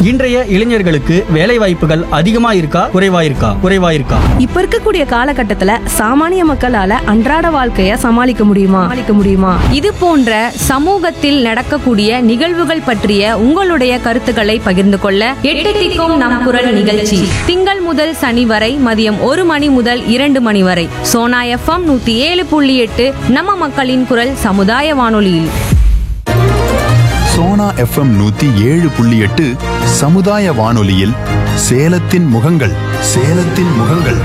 இன்றைய இளைஞர்களுக்கு வேலை வாய்ப்புகள் அதிகமா இருக்கா குறைவா இருக்கா குறைவா இருக்கா இப்ப இருக்கக்கூடிய காலகட்டத்துல சாமானிய மக்களால அன்றாட வாழ்க்கைய சமாளிக்க முடியுமா சமாளிக்க முடியுமா இது போன்ற சமூகத்தில் நடக்கக்கூடிய நிகழ்வுகள் பற்றிய உங்களுடைய கருத்துக்களை பகிர்ந்து கொள்ள எட்டு திக்கும் நம் குரல் நிகழ்ச்சி திங்கள் முதல் சனி வரை மதியம் ஒரு மணி முதல் இரண்டு மணி வரை சோனா எஃப்எம் நூத்தி ஏழு புள்ளி எட்டு நம்ம மக்களின் குரல் சமுதாய வானொலியில் சோனா எஃப்எம் நூத்தி ஏழு புள்ளி எட்டு சமுதாய வானொலியில் சேலத்தின் முகங்கள் சேலத்தின் முகங்கள்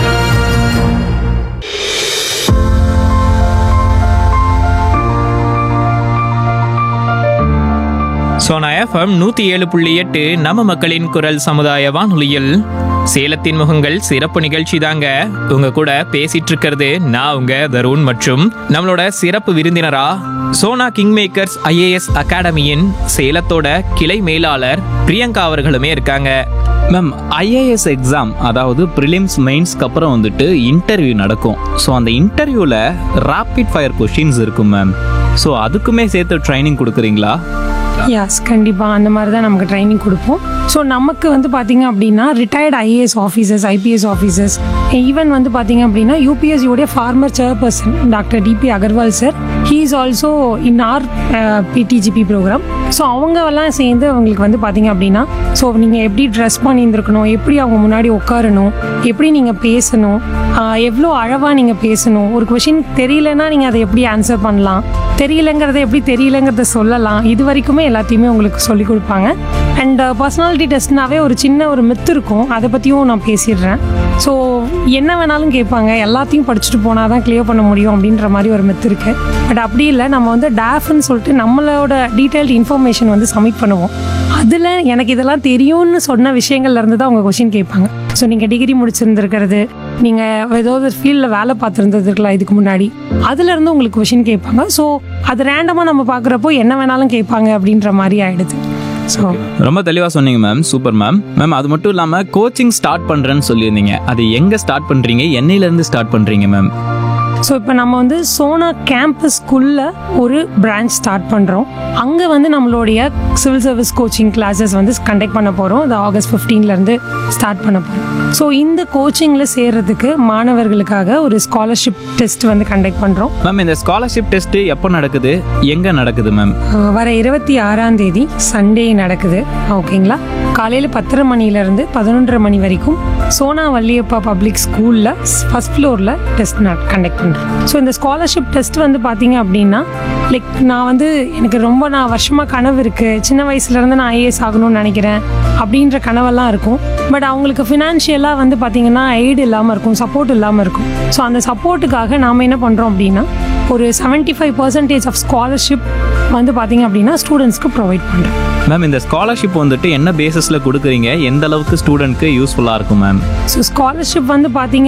சோனா எஃப்எம் நூத்தி ஏழு புள்ளி எட்டு நம்ம மக்களின் குரல் சமுதாய வானொலியில் சேலத்தின் முகங்கள் சிறப்பு நிகழ்ச்சி தாங்க உங்க கூட பேசிட்டு இருக்கிறது நான் உங்க தருண் மற்றும் நம்மளோட சிறப்பு விருந்தினரா சோனா கிங் மேக்கர்ஸ் ஐஏஎஸ் அகாடமியின் சேலத்தோட கிளை மேலாளர் பிரியங்கா அவர்களுமே இருக்காங்க மேம் ஐஏஎஸ் எக்ஸாம் அதாவது ப்ரிலிம்ஸ் மெயின்ஸ்க்கு அப்புறம் வந்துட்டு இன்டர்வியூ நடக்கும் ஸோ அந்த இன்டர்வியூவில் ராபிட் ஃபயர் கொஷின்ஸ் இருக்கும் மேம் ஸோ அதுக்குமே சேர்த்து ட்ரைனிங் கொடுக்குறீங்களா யாஸ் கண்டிப்பாக அந்த மாதிரி தான் நமக்கு ட்ரைனிங் கொடுப்போம் ஸோ நமக்கு வந்து பார்த்தீங்க அப்படின்னா retired IAS officers IPS officers even வந்து பார்த்தீங்க அப்படின்னா யூபிஎஸ்சியோடைய former chairperson doctor DP Agarwal sir he is also in our PDGP program so அவங்கெல்லாம் சேர்ந்து அவங்களுக்கு வந்து பார்த்தீங்க அப்படின்னா ஸோ நீங்கள் எப்படி ட்ரெஸ் பண்ணியிருந்துருக்கணும் எப்படி அவங்க முன்னாடி உட்காரணும் எப்படி நீங்கள் பேசணும் ஆஹ் எவ்வளோ அழகாக நீங்கள் பேசணும் ஒரு கொஷின் தெரியலன்னா நீங்கள் அதை எப்படி ஆன்சர் பண்ணலாம் தெரியலங்கிறத எப்படி தெரியலங்கிறத சொல்லலாம் இது வரைக்குமே எல்லாத்தையுமே உங்களுக்கு சொல்லி கொடுப்பாங்க அண்ட் பர்சனாலிட்டி டெஸ்ட்னாவே ஒரு சின்ன ஒரு மித்து இருக்கும் அதை பற்றியும் நான் பேசிடுறேன் ஸோ என்ன வேணாலும் கேட்பாங்க எல்லாத்தையும் படிச்சுட்டு போனால் தான் கிளியர் பண்ண முடியும் அப்படின்ற மாதிரி ஒரு மித்து இருக்கு பட் அப்படி இல்லை நம்ம வந்து டேஃப்னு சொல்லிட்டு நம்மளோட டீட்டெயில்டு இன்ஃபர்மேஷன் வந்து சப்மிட் பண்ணுவோம் அதில் எனக்கு இதெல்லாம் தெரியும்னு சொன்ன விஷயங்கள்ல இருந்து தான் அவங்க கொஷின் கேட்பாங்க ஸோ நீங்கள் டிகிரி முடிச்சிருந்துருக்கிறது நீங்கள் ஏதோ ஒரு ஃபீல்டில் வேலை பார்த்துருந்துருக்கலாம் இதுக்கு முன்னாடி அதுலேருந்து உங்களுக்கு கொஷின் கேட்பாங்க ஸோ அது ரேண்டமாக நம்ம பார்க்குறப்போ என்ன வேணாலும் கேட்பாங்க அப்படின்ற மாதிரி ஆயிடுது ஸோ ரொம்ப தெளிவாக சொன்னீங்க மேம் சூப்பர் மேம் மேம் அது மட்டும் இல்லாமல் கோச்சிங் ஸ்டார்ட் பண்ணுறேன்னு சொல்லியிருந்தீங்க அது எங்கே ஸ்டார்ட் பண்ணுறீங்க என்னையிலேருந்து ஸ்டார்ட் பண்ணுறீங்க மேம் ஸோ இப்போ நம்ம வந்து சோனா கேம்பஸ்க்குள்ள ஒரு பிரான்ச் ஸ்டார்ட் பண்ணுறோம் அங்கே வந்து நம்மளுடைய சிவில் சர்வீஸ் கோச்சிங் கிளாஸஸ் வந்து கண்டக்ட் பண்ண போகிறோம் அது ஆகஸ்ட் 15 இருந்து ஸ்டார்ட் பண்ண போகிறோம் ஸோ இந்த கோச்சிங்கில் சேர்றதுக்கு மாணவர்களுக்காக ஒரு ஸ்காலர்ஷிப் டெஸ்ட் வந்து கண்டக்ட் பண்ணுறோம் மேம் இந்த ஸ்காலர்ஷிப் டெஸ்ட்டு எப்போ நடக்குது எங்கே நடக்குது மேம் ஆஹ் வர இருபத்தி ஆறாம் தேதி சண்டே நடக்குது ஓகேங்களா காலையில் பத்தரை மணிலேருந்து பதினொன்றரை மணி வரைக்கும் சோனா வள்ளியப்பா பப்ளிக் ஸ்கூலில் ஃபர்ஸ்ட் ஃப்ளோரில் டெஸ்ட் கண்டக்ட் பண்ணுறோம் ஸோ இந்த ஸ்காலர்ஷிப் டெஸ்ட் வந்து பார்த்தீங்க அப்படின்னா லைக் நான் வந்து எனக்கு ரொம்ப நான் வருஷமாக கனவு இருக்குது சின்ன வயசுலேருந்து நான் ஐஏஎஸ் ஆகணும்னு நினைக்கிறேன் அப்படின்ற கனவெல்லாம் இருக்கும் பட் அவங்களுக்கு ஃபினான்ஷியலாக வந்து பார்த்தீங்கன்னா எய்டு இல்லாமல் இருக்கும் சப்போர்ட் இல்லாமல் இருக்கும் ஸோ அந்த சப்போர்ட்டுக்காக நாம் என்ன பண்ணுறோம் அப்படின்னா ஒரு 75% ஃபைவ் பர்சன்டேஜ் ஆஃப் ஸ்காலர்ஷிப் வந்து பார்த்தீங்க அப்படின்னா ஸ்டூடெண்ட்ஸ்க்கு ப்ரொவைட் பண்ணுறோம் மேம் இந்த ஸ்காலர்ஷிப் வந்துட்டு என்ன பேசிஸில் கொடுக்குறீங்க எந்த அளவுக்கு ஸ்டூடெண்ட்க்கு யூஸ்ஃபுல்லாக இருக்கும் மேம் ஸோ ஸ்காலர்ஷிப் வந்து பார்த்தீங்க